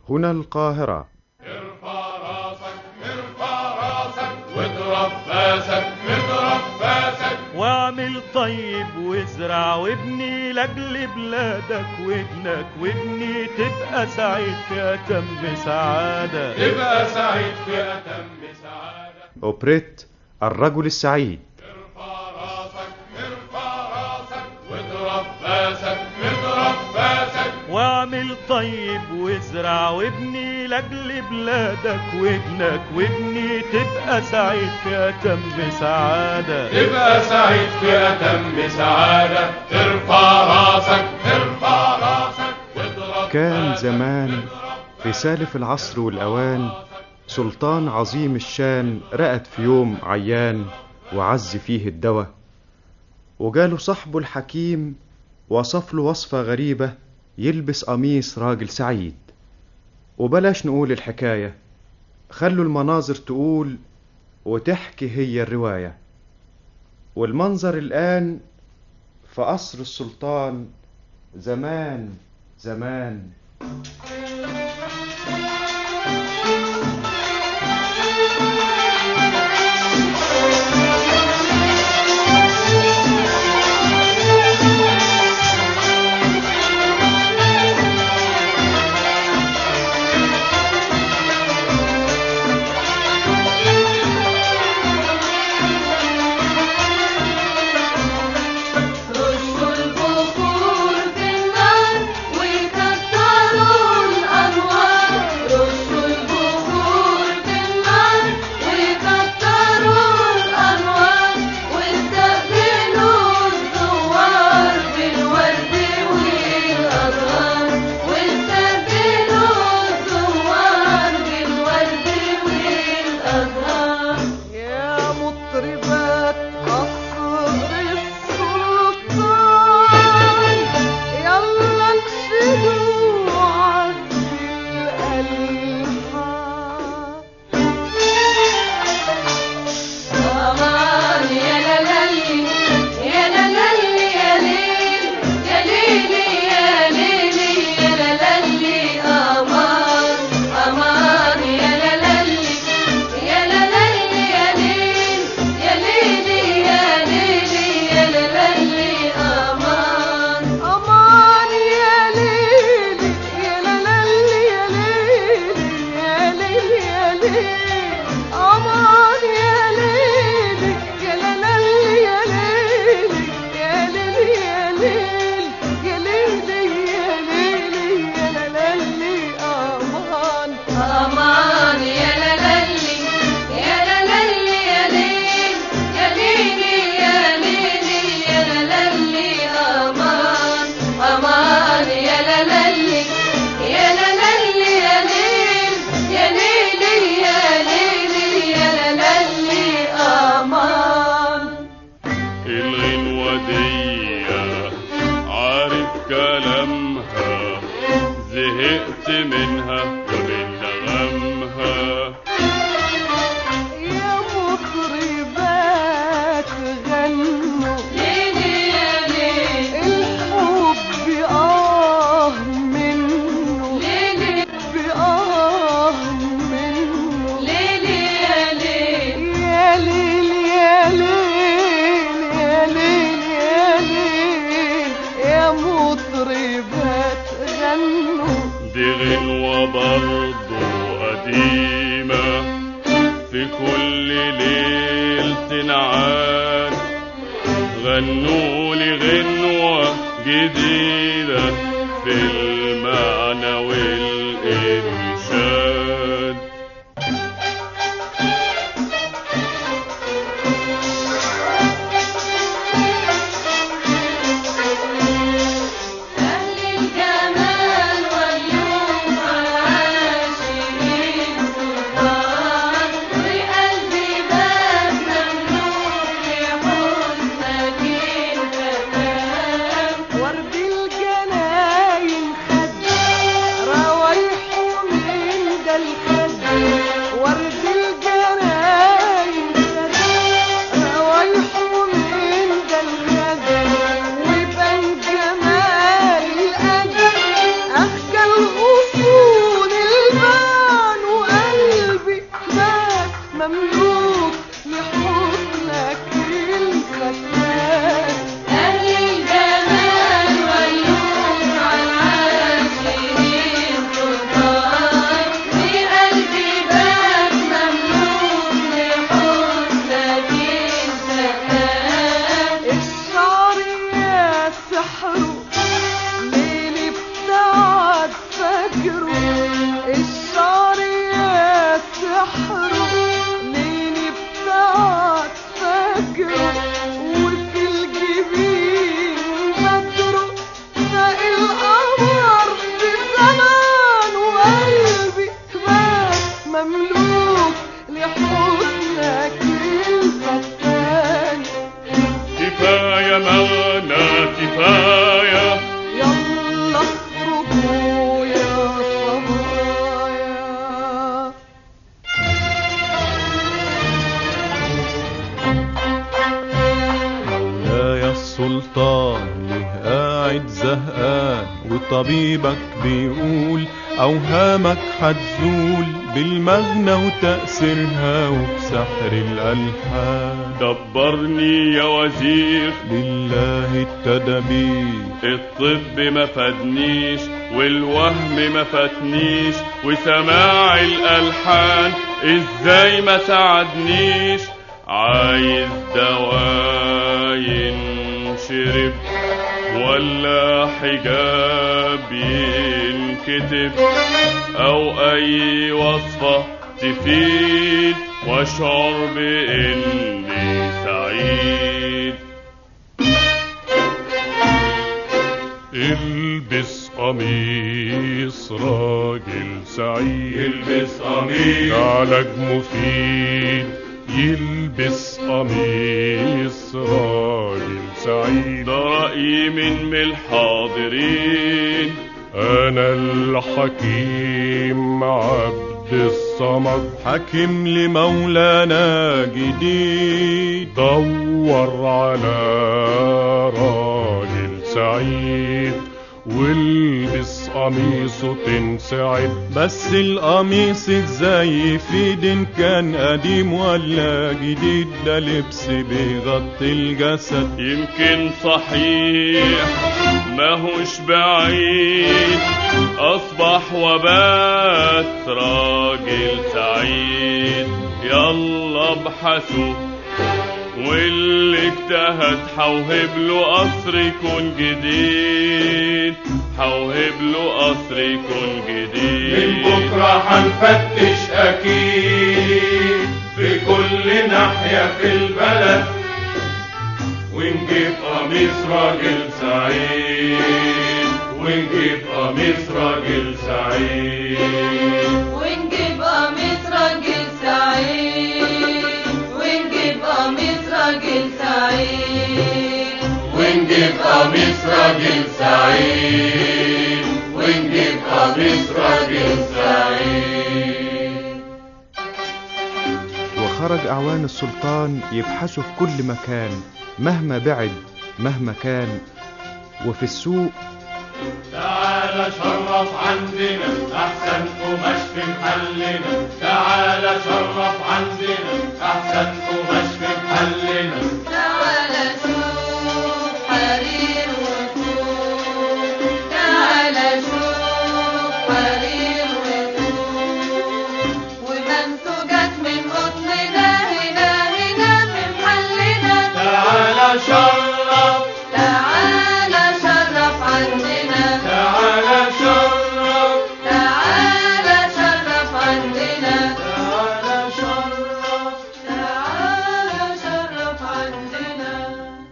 هنا القاهرة ارفع راسك ارفع راسك واضرب فاسك اضرب فاسك واعمل طيب وازرع وابني لاجل بلادك وابنك وابني تبقى سعيد في اتم سعاده تبقى سعيد في اتم سعاده أوبريت الرجل السعيد ارفع راسك ارفع راسك واضرب فاسك اضرب فاسك واعمل طيب وازرع وابني لاجل بلادك وابنك وابني تبقى سعيد في اتم سعاده تبقى سعيد في اتم سعاده ارفع راسك ارفع راسك واضرب كان فاسك، زمان اضرب في سالف العصر والأوان سلطان عظيم الشان رقد في يوم عيان وعز فيه الدواء وجاله صاحبه الحكيم وصف له وصفة غريبة يلبس قميص راجل سعيد وبلاش نقول الحكاية خلوا المناظر تقول وتحكي هي الرواية والمنظر الآن في قصر السلطان زمان زمان رشوا البخور في النار وكتروا الأنوار رشوا البخور في النار وكتروا الأنوار واستقبلوا الزوار بالورد والأزهار واستقبلوا الزوار بالورد والأزهار يا مطربات قصر السلطان يلا انشدوا عزف الألحان أمان يا لالي يا لالي يا ليل يا ليلي يا ليلي يا لالي أمان أمان يا لالي يا لالي يا ليل يا ليلي يا ليلي يا لالي أمان أمان يا ليلي يا لالي يا ليلي يا ليلي يا ليلي أمان يا ليلي يا لالي يا ليلي يا ليلي يا ليلي يا ليلي يا ليلي يا لالي أمان أمان يا لالي يا لالي يا ليل يا ليلي يا ليلي يا لالي أمان أمان يا لالي يا لالي يا ليل يا ليلي يا ليلي يا لالي أمان الغنوة دي عارف كلامها زهقت منها ومن نغمها يا مطربات غنوا ليلي يا ليل الحب آه منه ليلي بآه منه ليلي يا ليل يا ليل يا ليل يا ليل يا ليل يا مطربات غنوا دي غنوة برضو قديمة في كل ليل تنعاد غنوا لي غنوة جديدة في المعنى والإنشاد أهل الجمال واليوم عاشقين سلطان وقلبي باب مملوك لحسنك الفتان ورد الجناين خد روايحه من طبيبك بيقول أوهامك هتزول بالمغنى وتأثيرها وبسحر الألحان دبرني يا وزير لله التدابير الطب ما فادنيش والوهم ما فاتنيش وسماع الألحان ازاي ما ساعدنيش عايز دواء ينشرب ولا حجاب ينكتب او اي وصفة تفيد واشعر باني سعيد البس قميص راجل سعيد يلبس قميص علاج مفيد يلبس قميص راجل سعيد ده رأيي من من الحاضرين أنا الحكيم عبد الصمد حكم لمولانا جديد دور على راجل سعيد والبس قميصه تنسعد بس القميص ازاي يفيد ان كان قديم ولا جديد ده لبس بيغطي الجسد يمكن صحيح ماهوش بعيد أصبح وبات راجل سعيد يلا ابحثوا واللي اجتهد حوهب له قصر يكون جديد حوهب له قصر يكون جديد من بكرة هنفتش أكيد في كل ناحية في البلد ونجيب قميص راجل سعيد ونجيب قميص راجل سعيد ونجيب قميص راجل سعيد ونجيب قميص راجل سعيد ونجيب قميص راجل سعيد ونجيب قميص راجل سعيد وخرج أعوان السلطان يبحثوا في كل مكان مهما بعد مهما كان وفي السوق تعال شرف عندنا احسن قماش في محلنا تعال شرف عندنا احسن قماش في محلنا تعالى شوف حرير وفوق تعالى شوف حرير وفوق ومنسوجات من قطننا هنا هنا في محلنا تعال شرف تعالى شرف عندنا تعال شرف تعالى شرف عندنا تعال شرف تعالى شرف عندنا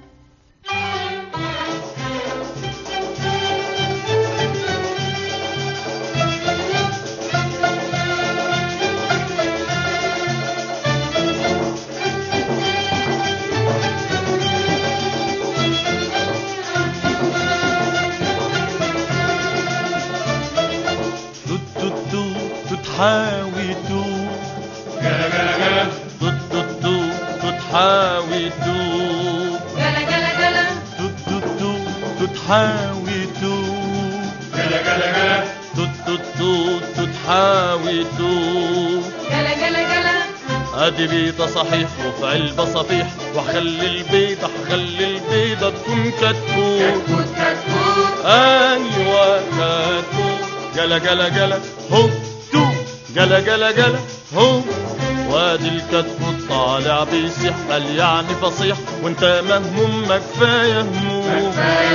توت توت توت توت حاوي توت جلا جلا جلا توت توت توت توت حاوي توت جلا جلا جلا توت توت توت توت حاوي توت جلا جلا جلا توت توت توت توت حاوي توت جلا جلا جلا ادي بيضة صحيح وفي علبة صفيح وخلي البيضة خلي البيضة تكون كتكوت كتكوت كتكوت ايوه كتكوت جلا جلا جلا هو تو جلا جلا جلا هو وادي الكتكوت طالع بيسيح قال يعني فصيح وانت مهموم ما كفايه هموم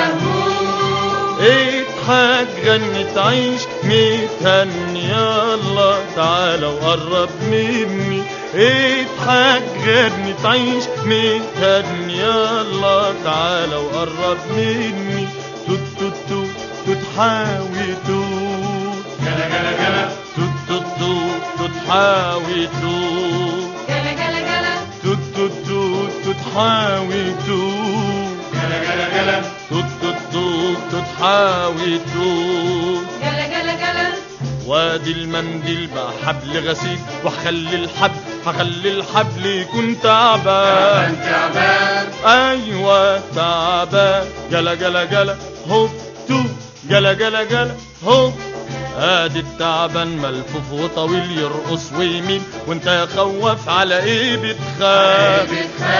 اضحك غني تعيش متهني يلا تعالى وقرب مني اضحك غني تعيش متهني يلا تعالى وقرب مني توت توت توت توت حاوي توت جلا جلا جلا توت توت توت توت حاوي توت جلا جلا جلا توت توت توت توت حاوي توت جلا جلا جلا توت توت توت توت حاوي توت جلا جلا جلا وادي المنديل بقى حبل غسيل وهخلي الحبل هخلي الحبل يكون تعبان تعبان ايوه تعبان جلا جلا جلا هوب تو جلا جلا جلا هو ادي التعبان ملفوف وطويل يرقص ويمين وانت يا خواف على ايه بتخاف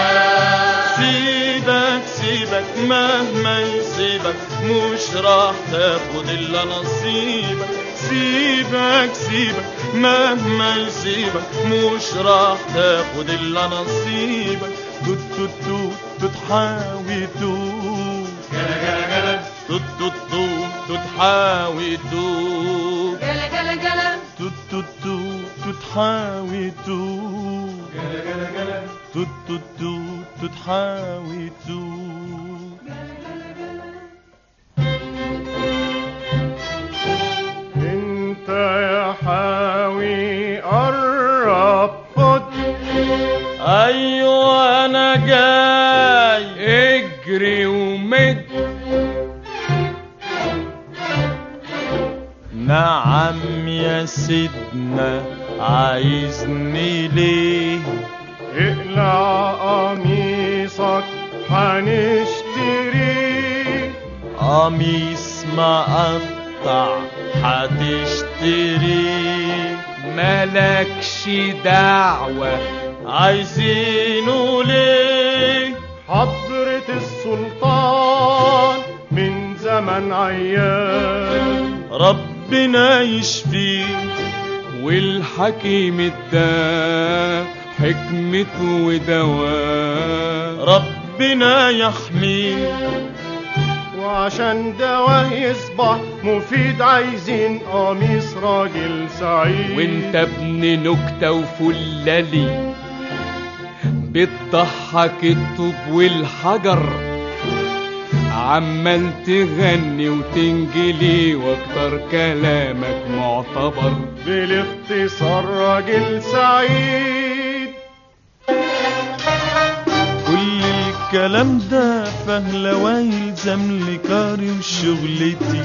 سيبك سيبك مهما يسيبك مش راح تاخد الا نصيبك سيبك سيبك مهما يسيبك مش راح تاخد الا نصيبك توت توت توت توت حاوي توت جلا جلا جلا توت توت توت توت حاوي توت جلا جلا جلا توت توت توت توت حاوي توت جلا جلا جلا توت توت توت توت حاوي توت انت يا حاوي قرب خد ايوه انا جاي اجري ومد نعم يا سيدنا عايزني ليه اقلع قميصك هنشتريه قميص مقطع هتشتري مالكش دعوة عايزينه ليه حضرة السلطان من زمن عيان ربنا يشفيه والحكيم اداه حكمته ودواه ربنا يحميه وعشان دواء يصبح مفيد عايزين قميص راجل سعيد وانت ابن نكتة وفلالي بتضحك الطوب والحجر عمال تغني وتنجلي واكتر كلامك معتبر بالاختصار راجل سعيد كل الكلام ده فهلوة يلزم لكاري وشغلتي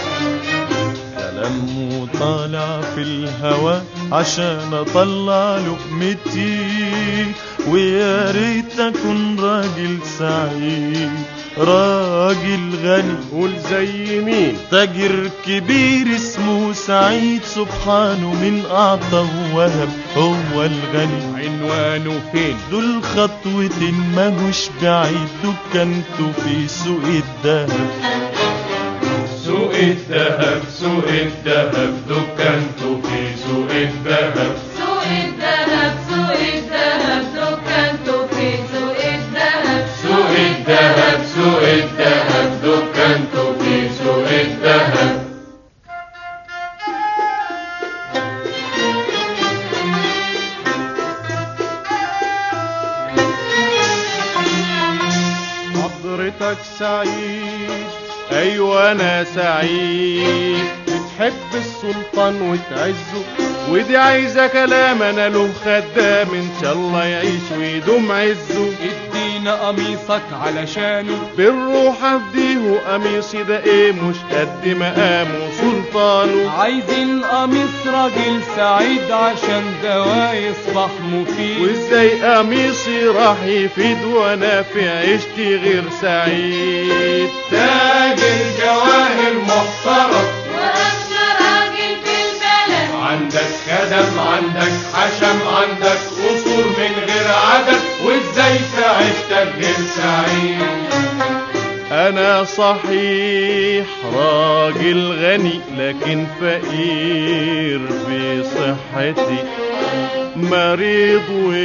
كلام طالع في الهوا عشان اطلع لقمتي ويا ريت اكون راجل سعيد راجل غني قول زي مين تاجر كبير اسمه سعيد سبحانه من اعطى وهب هو الغني عنوانه فين دول خطوتين ماهوش بعيد دكانته في سوق الدهب سوق الذهب سوق الذهب دكانته في سوق الذهب سوق الذهب سوق الذهب دكانته في سوق الذهب سوق الذهب سوق الذهب دكانته في سوق الذهب حضرتك سعيد ايوه انا سعيد بتحب السلطان وتعزه ودي عايزه كلام انا له خدام ان شاء الله يعيش ويدوم عزه ادينا قميصك علشانه بالروح افديه قميصي ده ايه مش قد مقامه سلطانه عايزين قميص راجل سعيد عشان دواء يصبح مفيد وازاي قميصي راح يفيد وانا في عيشتي غير سعيد تاج الجواهر محترم وأغنى راجل في البلد عندك خدم عندك حشم عندك قصور من غير عدد وازاي في عيشتك غير سعيد انا صحيح راجل غني لكن فقير في صحتي مريض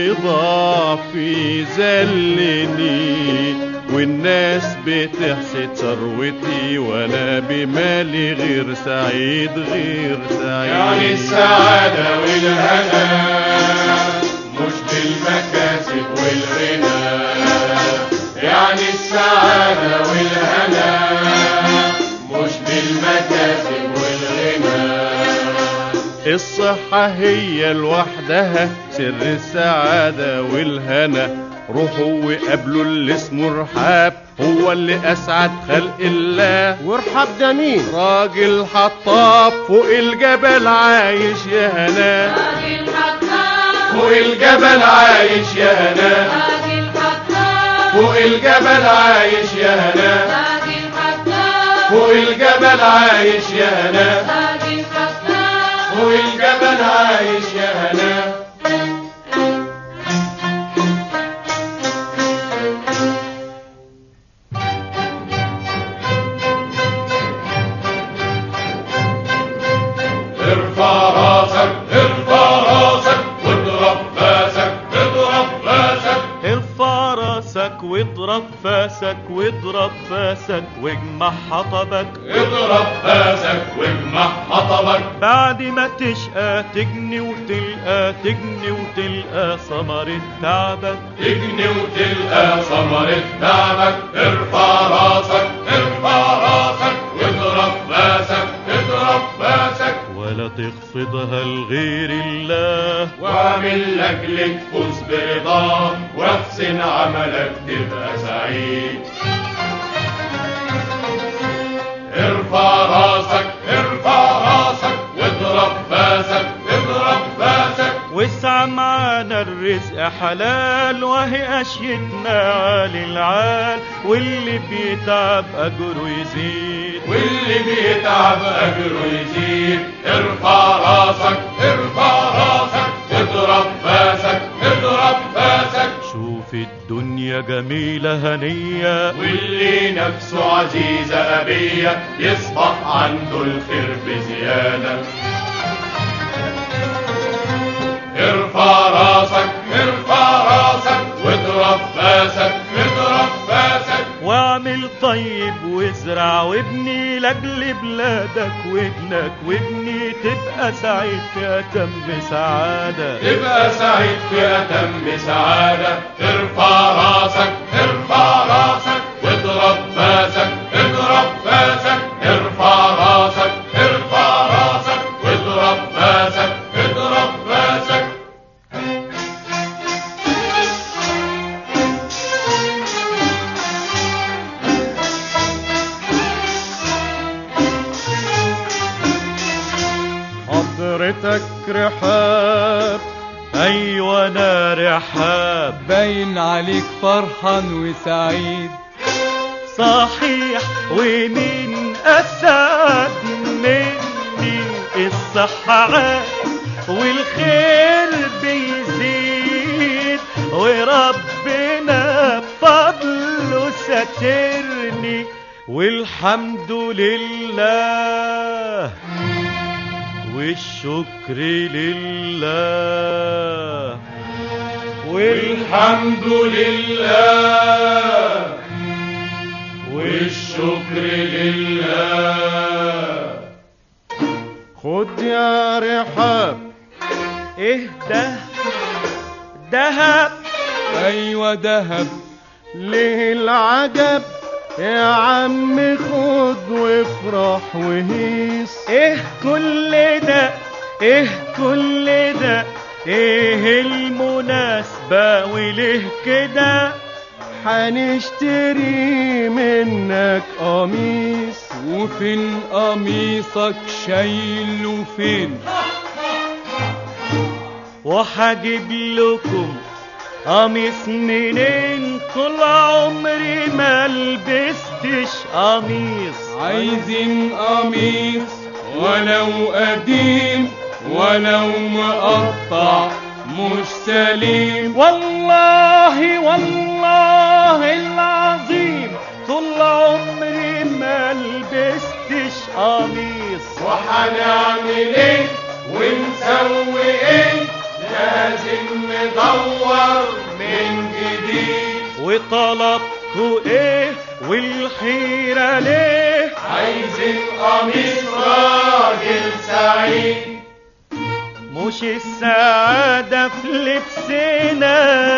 وضعفي ذلني والناس بتحسد ثروتي وانا بمالي غير سعيد غير سعيد يعني السعادة والهنا مش بالمكاسب والغنى يعني السعادة والهنا مش بالمكاسب والغنى الصحة هي لوحدها سر السعادة والهنا روحوا وقابلوا اللي اسمه رحاب هو اللي أسعد خلق الله ورحاب ده مين؟ راجل حطاب فوق الجبل عايش يا هنا راجل حطاب فوق الجبل عايش يا هنا راجل حطاب فوق الجبل عايش يا هنا راجل حطاب فوق الجبل عايش يا هنا هادي الفتاح فوق الجبل عايش يا هنا ارفع راسك ارفع راسك واضرب فاسك اضرب فاسك ارفع راسك واضرب فاسك واضرب فاسك واجمع حطبك اضرب فاسك واجمع حطبك بعد ما تشقى تجني وتلقى تجني وتلقى ثمرة تعبك تجني وتلقى ثمرة تعبك ارفع راسك ارفع راسك واضرب فاسك اضرب فاسك ولا تخفضها لغير الله واعمل لاجل تفوز برضاه واحسن عملك تبقى سعيد ارفع راسك ارفع راسك واضرب فاسك اضرب فاسك واسعى معانا الرزق حلال وهي اشيتنا عالي العال واللي بيتعب اجره يزيد واللي بيتعب اجره يزيد ارفع راسك ارفع راسك اضرب فاسك اضرب فاسك شوف الدنيا جميلة هنية واللي نفسه عزيزة أبية يصبح عنده الخير بزيادة ارفع راسك ارفع راسك واضرب فاسك اضرب فاسك واعمل طيب وازرع وابني لاجل بلادك وابنك وابني تبقى سعيد في اتم سعادة تبقى سعيد في أتم سعادة ارفع راسك ارفع راسك واضرب فاسك اضرب فاسك ارفع راسك ارفع راسك واضرب فاسك اضرب فاسك حضرتك رحاب ايوه انا رحاب باين عليك فرحان وسعيد صحيح ومين اسعد مني الصحة عاد والخير بيزيد وربنا بفضله ساترني والحمد لله والشكر لله والحمد لله والشكر لله خد يا رحاب ايه ده دهب ايوه دهب ليه العجب يا عم خد وافرح وهيس ايه كل ده ايه كل ده ايه المناسبة وليه كده حنشتري منك قميص وفين قميصك شايله فين وحجيب لكم قميص منين طول عمري ما لبستش قميص عايزين قميص ولو قديم ولو مقطع مش سليم والله والله العظيم طول عمري ما لبستش قميص وحنعمل ايه ونسوي ايه لازم ندور من جديد وطلبته ايه والحيرة ليه عايزين قميص راجل سعيد مش السعادة في لبسنا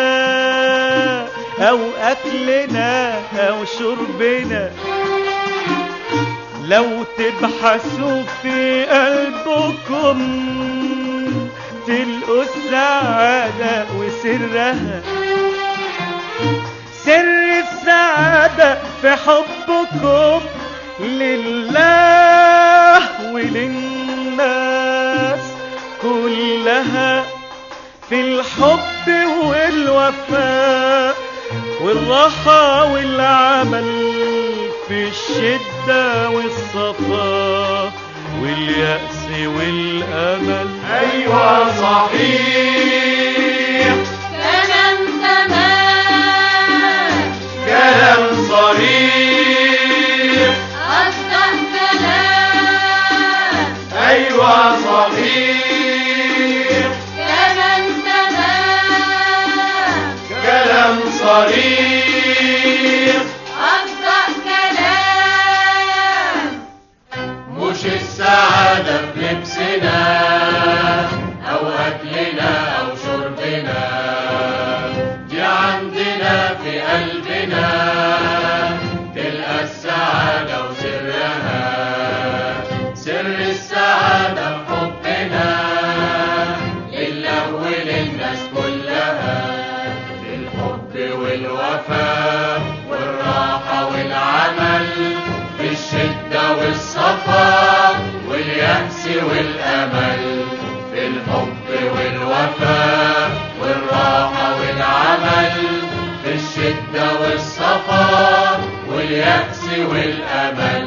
أو أكلنا أو شربنا لو تبحثوا في قلبكم تلقوا السعادة وسرها سر السعادة في حبكم لله وللناس كلها في الحب والوفاء والراحة والعمل في الشدة والصفا واليأس والأمل أيوة صحيح كلام تمام كلام صريح أصدق كلام أيوة صحيح كلام تمام كلام صريح أصدق كلام مش السعادة في لبسنا أو أكلنا أو شربنا دي عندنا في قلبنا تلقى السعادة وسرها سر السعادة في حبنا لله وللناس كلها الحب والوفاء والراحة والعمل في الشدة والصفا واليأس والأمل في الحب والوفاء والراحة والعمل في الشدة والصفا واليأس والأمل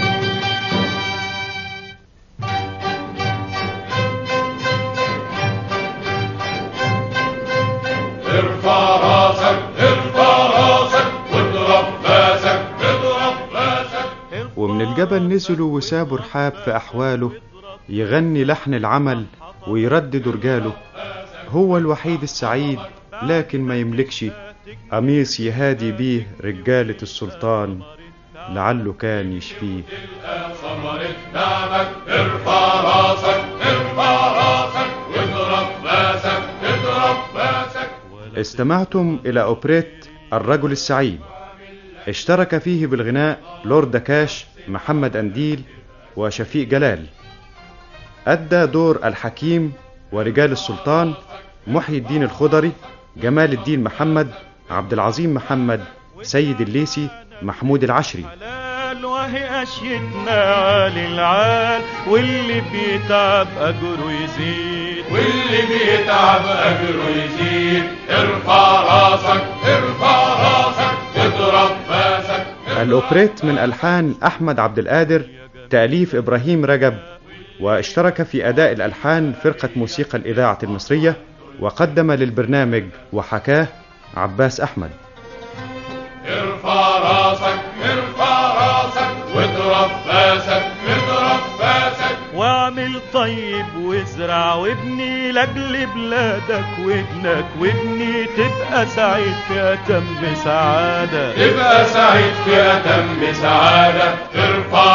ارفع راسك ارفع راسك واضرب باسك اضرب باسك ومن الجبل نزلوا وسابوا رحاب في أحواله يغني لحن العمل ويردد رجاله هو الوحيد السعيد لكن ما يملكش قميص يهادي بيه رجالة السلطان لعله كان يشفيه ثمرة تعبك ارفع راسك ارفع راسك واضرب باسك اضرب باسك استمعتم إلى أوبريت الرجل السعيد اشترك فيه بالغناء لورد كاش محمد أنديل وشفيق جلال أدى دور الحكيم ورجال السلطان محي الدين الخضري جمال الدين محمد عبد العظيم محمد سيد الليسي محمود العشري حلال وهي أشيتنا عالي العال واللي بيتعب أجره يزيد واللي بيتعب أجره يزيد ارفع راسك ارفع راسك اضرب باسك الأوبريت من ألحان أحمد عبد القادر تأليف إبراهيم رجب واشترك في أداء الألحان فرقة موسيقى الإذاعة المصرية وقدم للبرنامج وحكاه عباس أحمد ارفع راسك ارفع راسك واضرب باسك اضرب باسك واعمل طيب وازرع وابني لاجل بلادك وابنك وابني تبقى سعيد في أتم سعادة تبقى سعيد في أتم سعادة ارفع